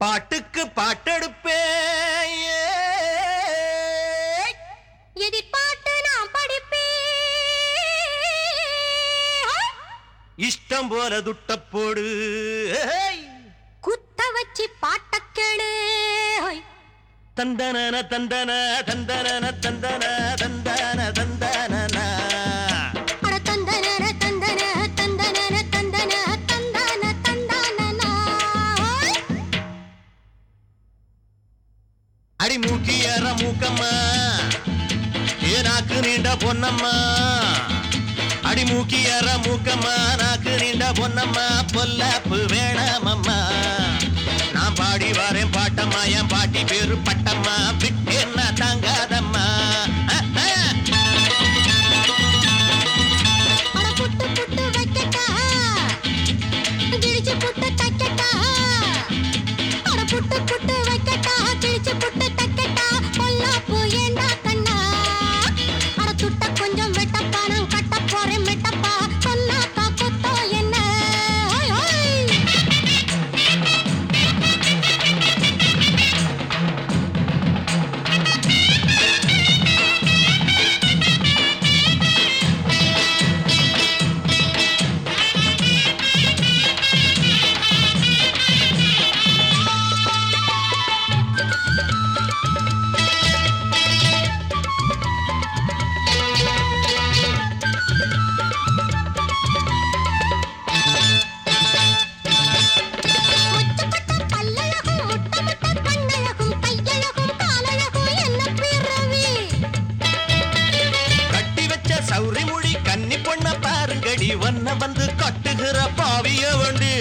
பாட்டுக்கு பாட்டெடுப்பே எதிர்பார்த்து நான் படிப்பேன் இஷ்டம் போல துட்ட போடு குத்த வச்சு பாட்ட கேளு தந்தன தந்தன தந்தன தந்தன தந்தன தந்தன அட தந்தன தந்தன தந்தன தந்தன தந்தன தந்தன அடி மூக்கியற மூக்கம்மா ஏனாக்கு நீண்ட பொன்னம்மா அடி மூக்கியற மூக்கம்மா நாக்கு நீண்ட பொன்னம்மா பொல்லாப்பு வேணாமம்மா நான் பாடி வரேன் பாட்டம்மா என் பாட்டி பேரு பட்டம்மா விட்டு என்ன தாங்காதம்மா அஹ், அஹ். அட புட்டு புட்டு வைக்கட்டா கிழிச்சு புட்டு தைக்கட்டா அட புட்டு புட்டு வைக்கட்டா கிழிச்சு புட்டு தைக்கட்டா பொல்லாப்பு ஏண்டா கண்ணா அட துட்ட கொஞ்சம் வெட்டப்பா நான் கட்ட போறேன் மெட்டப்பா சொன்னாக்கா குத்தோ என்ன ஓய், ஓய். முச்சப்பட்ட பல்லழகும் முட்டமிட்ட கண்ணழகும் கையழகும் காலழகும் என்ன பிறவி கட்டி வச்ச சௌரி மொழி கன்னி பொண்ண பாருங்கடி வண்ண வந்து கட்டுகிற பாவிய வண்டி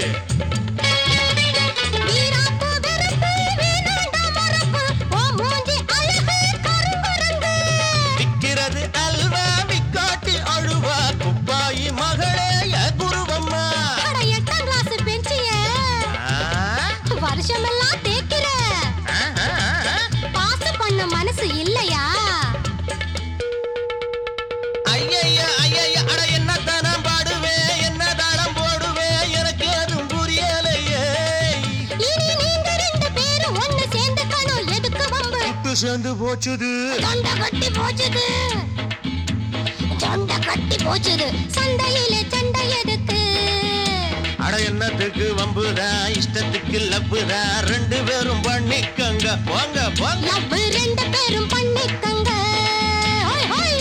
வீராப்பு வெறுப்பு வீணாண்ட மரப்பு ஓ மூஞ்சி அழகு கருங்குரங்கு விக்கிறது அல்வா விக்காட்டி அழுவா குப்பாயி மகளே என் குருவம்மா அட எட்டாம் கிளாஸ் பெஞ்சிய ஆ, வருஷமெல்லாம் தேக்கிற ஆ, ஆ, ஆ. பாச பண்ண மனசு இல்லையா ஐயையா, ஐயையா, அட என்னத்தான் நான் பாடுவேன், என்ன தாளம் போடுவேன், எனக்கு அதுவும் புரியலையே. இனி நீங்க ரெண்டு பேரும் ஒண்ணு சேர்ந்துக்கணும் எதுக்கு வம்பு சுட்டு சேர்ந்து போச்சுது தொண்டை கட்டி போச்சுது தொண்டை கட்டி போச்சுது சண்டையிலே சண்டை எதுக்கு அட என்னத்துக்கு வம்புதான் இஷ்டத்துக்கு லப்புதான் ரெண்டு பேரும் பண்ணிக்கங்க போங்க போங்க லவ் ரெண்டு பேரும் பண்ணிக்கங்க ஹோய் ஹோய்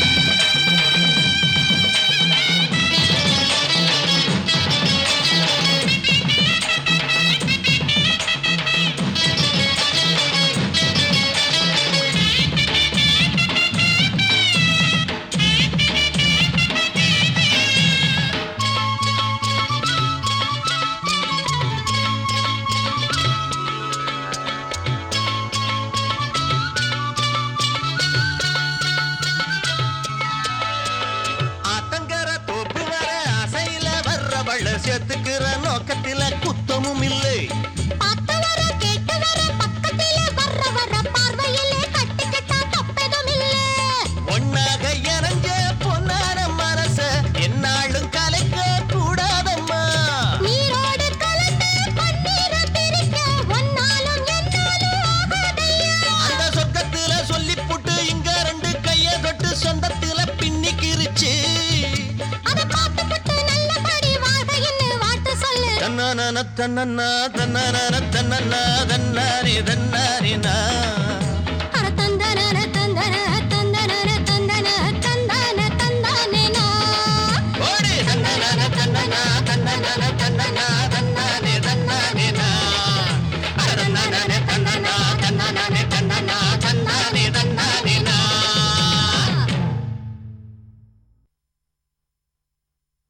ஆத்தங்கர தோப்பு வர அசையில வர்றவள சேர்த்துக்கிற நோக்கத்தில குத்தமும் இல்லை பார்த்து வர கேட்டு வர பக்கத்திலே வர்ற வர பார்வையிலே கட்டிக்கிட்டா தப்பெதும் இல்ல ஒன்னாக இறஞ்ச பொன்னான மனச என்னாலும் கலைக்க கூடாதம்மா நீரோடு கலந்து பன்னீரை பிரிக்க ஒன்னாலும் என்னாலும் ஆகாதையா அந்த சொர்க்கத்துல சொல்லி புட்டு இங்க ரெண்டு கைய தொட்டு சொந்தத்துல பின்னிக்கிருச்சு அத பார்த்து பட்டு நல்லபடி வாழ்க என்ன வாட்டு சொல்லு தன்னன தன்னன்னா தன்னன தன்னன்னா